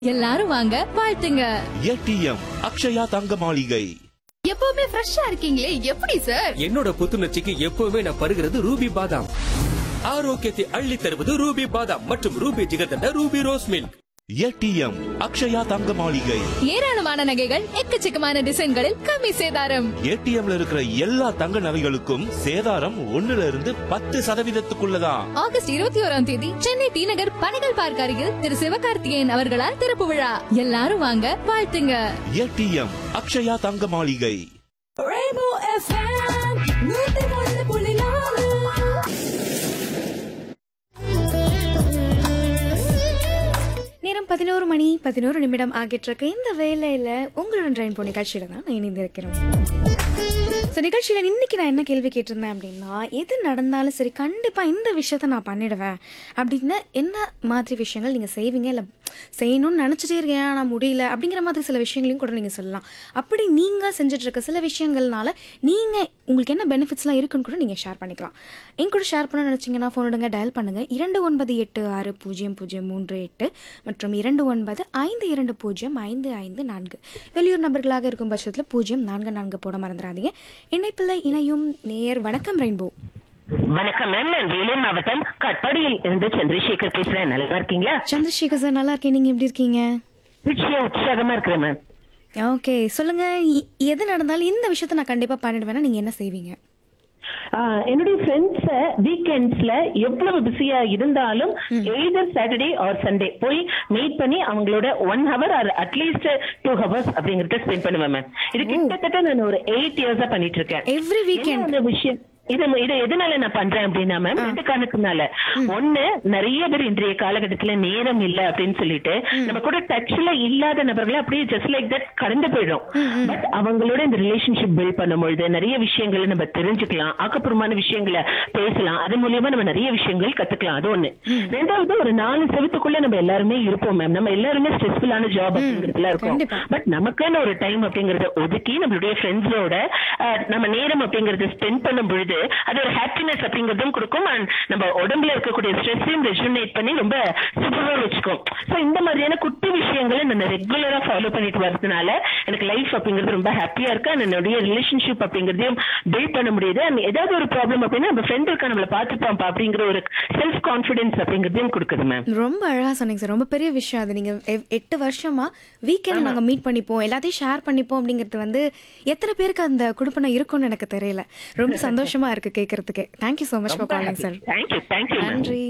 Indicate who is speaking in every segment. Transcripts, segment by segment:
Speaker 1: எல்லாரும் வாங்க வாழ்த்துங்க
Speaker 2: ஏடிஎம் அக்ஷயா தங்க மாளிகை
Speaker 1: எப்பவுமே ஃப்ரெஷ்ஷா இருக்கீங்களே எப்படி சார்
Speaker 3: என்னோட புத்துணர்ச்சிக்கு எப்பவுமே நான் பருகிறது ரூபி பாதாம் ஆரோக்கியத்தை அள்ளி தருவது ரூபி பாதாம் மற்றும் Ruby jigarthanda Ruby rose milk
Speaker 2: ATM Akshaya Thanga Maligai
Speaker 1: ஏராளமான நகைகள் எக்கச்சக்கமான டிசைன்களில் கம்மி சேதாரம்
Speaker 2: ஏடிஎம்ல இருக்கிற எல்லா தங்க நகைகளுக்கும் சேதாரம் ஒண்ணுல இருந்து பத்து சதவீதத்துக்குள்ளதான்
Speaker 1: ஆகஸ்ட் இருபத்தி ஓராம் தேதி சென்னை டி நகர் பனைகள் பார்க் அருகில் திரு சிவகார்த்திகேயன் அவர்களால் திறப்பு விழா எல்லாரும் வாங்க வாழ்த்துங்க
Speaker 2: ஏடிஎம் அக்ஷயா தங்க மாளிகை
Speaker 4: நேரம் பதினோரு மணி பதினோரு நிமிடம் ஆகிட்டு இருக்கு இந்த வேலையில உங்களுடன் ட்ரெயின் போ நிகழ்ச்சியில தான் நான் இணைந்திருக்கிறோம் ஸோ நிகழ்ச்சியில் இன்னைக்கு நான் என்ன கேள்வி கேட்டிருந்தேன் அப்படின்னா எது நடந்தாலும் சரி கண்டிப்பாக இந்த விஷயத்த நான் பண்ணிடுவேன் அப்படின்னு என்ன மாதிரி விஷயங்கள் நீங்கள் செய்வீங்க இல்லை செய்யணும்னு நினச்சிட்டே இருக்கேன் ஆனால் முடியல அப்படிங்கிற மாதிரி சில விஷயங்களையும் கூட நீங்கள் சொல்லலாம் அப்படி நீங்கள் செஞ்சுட்டு இருக்க சில விஷயங்கள்னால நீங்கள் உங்களுக்கு என்ன பெனிஃபிட்ஸ்லாம் இருக்குன்னு கூட நீங்கள் ஷேர் பண்ணிக்கலாம் என் கூட ஷேர் பண்ண நினச்சிங்கன்னா ஃபோன் எடுங்க டயல் பண்ணுங்கள் இரண்டு ஒன்பது எட்டு ஆறு பூஜ்ஜியம் பூஜ்ஜியம் மூன்று எட்டு மற்றும் இரண்டு ஒன்பது ஐந்து இரண்டு பூஜ்ஜியம் ஐந்து ஐந்து நான்கு வெளியூர் நபர்களாக இருக்கும் பட்சத்தில் பூஜ்ஜியம் நான்கு நான்கு போட மறந்துடாதீங்க இணைப்பில் இணையும் நேர் வணக்கம் ரெயின்போ
Speaker 5: வணக்கம் மேம் நான் வேலூர் மாவட்டம் கட்பாடியில் இருந்து சந்திரசேகர் பேசுறேன் நல்லா இருக்கீங்களா
Speaker 4: சந்திரசேகர் சார் நல்லா இருக்கேன் நீங்கள் எப்படி இருக்கீங்க
Speaker 5: நிச்சயம் உற்சாகமா இருக்கிறேன் மேம்
Speaker 4: ஓகே சொல்லுங்க இ- எது நடந்தாலும் இந்த விஷயத்த நான் கண்டிப்பாக பண்ணிடுவேன்னா நீங்கள் என்ன செய்வீங்க
Speaker 5: ஆஹ் என்னுடைய ஃப்ரெண்ட்ஸ வீக்கெண்ட்ஸ்ல எவ்வளவு பிஸியா இருந்தாலும் எய்தர் சாட்டர்டே ஆர் சண்டே போய் மீட் பண்ணி அவங்களோட one hour or at least two hours அப்படிங்கறத ஸ்பெண்ட் பண்ணுவேன் மேம் இது கிட்டத்தட்ட நான் ஒரு எயிட் இயர்ஸா பண்ணிட்டு இருக்கேன்
Speaker 4: எவ்ரி
Speaker 5: என்ன
Speaker 4: வீக்கெண்ட்
Speaker 5: அந்த விஷயம் இது இது எதனால நான் பண்றேன் அப்படின்னா மேம் ரெண்டு காரணத்தினால ஒண்ணு நிறைய பேர் இன்றைய காலகட்டத்துல நேரம் இல்ல அப்படின்னு சொல்லிட்டு நம்ம கூட டச்ல இல்லாத நபர்களை அப்படியே ஜஸ்ட் லைக் தட் கடந்து போயிடும் பட் அவங்களோட இந்த ரிலேஷன்ஷிப் பில்ட் பண்ணும்பொழுது நிறைய விஷயங்களை நம்ம தெரிஞ்சுக்கலாம் ஆக்கப்பூர்வமான விஷயங்களை பேசலாம் அது மூலியமா நம்ம நிறைய விஷயங்கள் கத்துக்கலாம் அது ஒண்ணு ரெண்டாவது ஒரு நாலு செவத்துக்குள்ள நம்ம எல்லாருமே இருப்போம் மேம் நம்ம எல்லாருமே ஸ்ட்ரெஸ்ஃபுல்லான ஜாப் அப்படிங்கிறதுல இருக்கோம்
Speaker 4: கண்டிப்பா.
Speaker 5: பட் நமக்கான ஒரு டைம் அப்படிங்கறத ஒதுக்கி நம்மளுடைய ஃப்ரெண்ட்ஸோட நம்ம நேரம் அப்படிங்கறத ஸ்பெண்ட் பண்ணும் பொழுது அது ஒரு ஹாப்பினஸ் அப்படிங்கறதும் கொடுக்கும் அண்ட் நம்ம உடம்புல இருக்கக்கூடிய ஸ்ட்ரெஸ்ஸையும் ரெஜுனேட் பண்ணி ரொம்ப சூப்பரா வச்சுக்கும் சோ இந்த மாதிரியான குட்டி விஷயங்களை நான் ரெகுலரா ஃபாலோ பண்ணிட்டு வரதுனால எனக்கு லைஃப் அப்படிங்கிறது ரொம்ப ஹாப்பியா இருக்கு and என்னுடைய ரிலேஷன்ஷிப் அப்படிங்கறதையும் பில்ட் பண்ண முடியுது and ஏதாவது ஒரு ப்ராப்ளம் அப்படின்னா நம்ம ஃப்ரெண்ட் இருக்கா நம்மள பாத்துப்பாம்பா அப்படிங்கிற ஒரு செல்ஃப் கான்பிடன்ஸ் அப்படிங்கறதையும் கொடுக்குது மேம்
Speaker 4: ரொம்ப அழகா சொன்னீங்க சார் ரொம்ப பெரிய விஷயம் அது நீங்க எவ்- எட்டு வருஷமா வீக்கெண்ட் நாங்க மீட் பண்ணிப்போம் எல்லாத்தையும் ஷேர் பண்ணிப்போம் அப்படிங்கிறது வந்து எத்தனை பேருக்கு அந்த குடுப்பனை இருக்கும்னு எனக்கு தெரியல ரொம்ப சந்தோஷமா இருக்கு கேட்கறதுக்கு thank you so much for calling sir
Speaker 5: thank you thank you ma'am
Speaker 4: நன்றி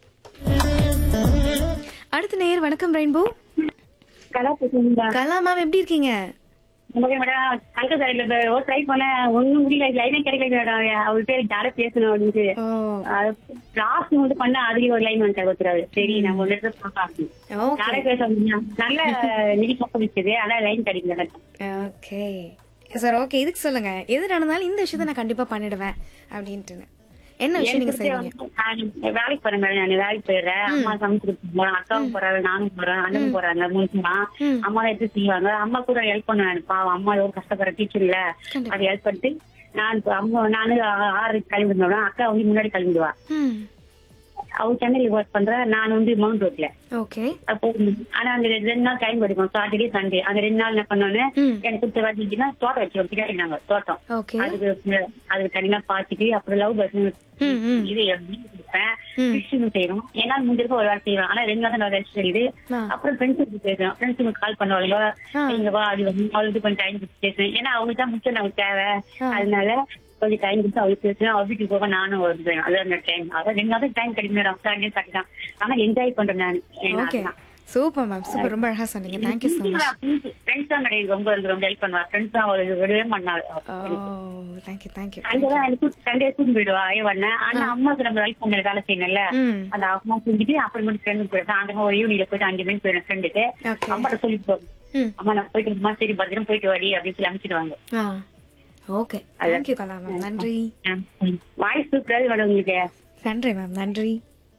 Speaker 4: அடுத்த நேர் வணக்கம் ரெயின்போ
Speaker 6: கலா பேசுறீங்களா
Speaker 4: கலா மேம் எப்படி இருக்கீங்க
Speaker 6: ஓகே மேடம் அங்க சைடுல ட்ரை பண்ணேன் ஒண்ணும் முடியல லைனே கிடைக்கல மேடம் அவர் பேர் ஜாட பேசணும் அப்படின்ட்டு
Speaker 4: ஓ
Speaker 6: லாஸ்ட் வந்து பண்ண அதுலயும் ஒரு லைன் வந்து ஒருத்தர் சரி நம்ம ஒரு இடத்துல பார்க்கலாம்
Speaker 4: ஓகே
Speaker 6: ஜாட பேச முடியும். நல்ல நிதி பக்கம் இருக்குது ஆனா லைன் கிடைக்கல எனக்கு.
Speaker 4: ஓகே சார் ஓகே இதுக்கு சொல்லுங்க எது நடந்தாலும் இந்த விஷயத்த நான் கண்டிப்பா பண்ணிடுவேன் அப்படின்ட்டு என்ன விஷயம் நீங்க செய்வீங்க
Speaker 6: நான் வேலைக்கு போறேன் மேடம் நான் வேலைக்கு போயிடுறேன் அம்மா சமைச்சு போறேன் அக்காவும் போறாங்க நானும் போறேன் அண்ணனும் போறாங்க மூணுமா அம்மா எடுத்து செய்வாங்க அம்மா கூட ஹெல்ப் பண்ணுவேன் பாவம் அம்மா எவ்வளவு கஷ்டப்படுற டீச்சர் இல்ல
Speaker 4: கண்டிப்பா.
Speaker 6: அது ஹெல்ப் பண்ணிட்டு நான் இப்ப அம்மா நானு ஆறு கிளம்பிடுவேன் அக்கா வந்து முன்னாடி கிளம்பிடுவா
Speaker 4: ம்
Speaker 6: அவ சென்னையில ஒர்க் பண்ற நான் வந்து மவுண்ட் ரோட்ல
Speaker 4: ஓகே
Speaker 6: அப்போ ஆனா அந்த ரெண்டு ரெண்டு நாள் டைம் எடுக்கும் சாட்டர்டே சண்டே அந்த ரெண்டு நாள் என்ன பண்ணோன்னு
Speaker 4: ம்.
Speaker 6: எனக்கு கொடுத்த வாட்டிச்சுன்னா தோட்டம் வச்சிருக்கோம் பின்னாடி நாங்க தோட்டம்
Speaker 4: ஓகே
Speaker 6: அதுக்கு அதுக்கு தனியா பாத்துட்டு அப்புறம் லவ் பஸ்
Speaker 4: ம், ம்.
Speaker 6: இது எப்படி கொடுப்பேன் ஃபிஷ்ஷிங் செய்யணும் ஏன்னா முடிஞ்சிருக்க ஒரு வேலை செய்வேன் ஆனா ரெண்டு நாள் நான் ரெஸ்ட் செய்யுது
Speaker 4: ஆ.
Speaker 6: அப்புறம் ஃப்ரெண்ட்ஸுக்கு பேசுறேன் ஃப்ரெண்ட்ஸுக்கு கால் பண்ணுவாங்க
Speaker 4: ஆ.
Speaker 6: இங்க வா அது வந்து அவளுக்கு கொஞ்சம் டைம் கொடுத்து பேசுவேன் ஏன்னா அவங்களுக்கு தான் முக்கியம் நமக்கு தேவை
Speaker 4: ஆ.
Speaker 6: அதனால கொஞ்சம் டைம் கொடுத்து அவளுக்கு பேசுவேன் அவள் வீட்டுக்கு போக நானும் வருவேன் அது அந்த டைம் அதான் ரெண்டு நாள் டைம் கிடைக்கும் சாட்டர்டே சாட்டர்டே தான் ஆனா என்ஜாய் பண்றேன் நான் ஏன்னா
Speaker 4: ஓகே
Speaker 6: அதுதான்.
Speaker 4: சூப்பர் மேம் சூப்பர் ரொம்ப அழகா சொன்னீங்க தேங்க்யூ ஸோ மச்
Speaker 6: ஃப்ரெண்ட்ஸ் தான் கிடையாது ரொம்ப எனக்கு ரொம்ப ஹெல்ப் பண்ணுவா ஃப்ரெண்ட்ஸ் தான் அவளுக்கு விடவே பண்ணாள்
Speaker 4: ஓ தேங்க்யூ தேங்க்யூ
Speaker 6: அங்கதான் எனக்கு சண்டே தூக்கி போயிடுவா ஏ வண்ணேன் ஆனா அம்மாக்கு நம்ம ஹெல்ப் பண்ண வேலை செய்யணும்ல
Speaker 4: ம்
Speaker 6: அந்த அம்மா செஞ்சுட்டு அப்புறம் மட்டும் ஃப்ரெண்டு போயிடுறேன் அந்த ஒரு ஈவினிங்ல போயிட்டு அஞ்சு மணிக்கு போயிடும் ஃப்ரெண்டுக்கு
Speaker 4: ஓகே
Speaker 6: அம்மாட்ட சொல்லிட்டு போகும்
Speaker 4: ம்
Speaker 6: அம்மா நான் போயிட்டு அம்மா சரி பத்திரம் போயிட்டு வாடி அப்படின்னு சொல்லி அனுப்பிச்சிடுவாங்க
Speaker 4: ஆ ஓகே தேங்க்யூ கலா மேம் நன்றி
Speaker 6: வாய்ஸ் சூப்பராக மேடம் உங்களுக்கு
Speaker 4: நன்றி மேம் நன்றி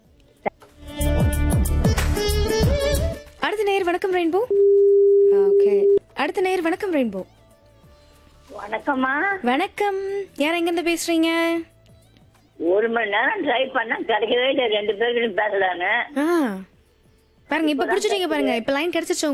Speaker 4: அடுத்த நேர் வணக்கம் ரெயின்போ ஓகே அடுத்த நேர் வணக்கம் ரெயின்போ
Speaker 7: வணக்கம்மா
Speaker 4: வணக்கம் யார் எங்கேருந்து பேசுறீங்க
Speaker 7: ஒரு மணி நேரம் ட்ரை பண்ணா கிடைக்கவே இல்லை ரெண்டு பேர்கிட்ட பேசலான்னு
Speaker 4: ஆ பாருங்க இப்ப பிடிச்சிட்டீங்க பாருங்க இப்ப லைன் கிடைச்சிச்சு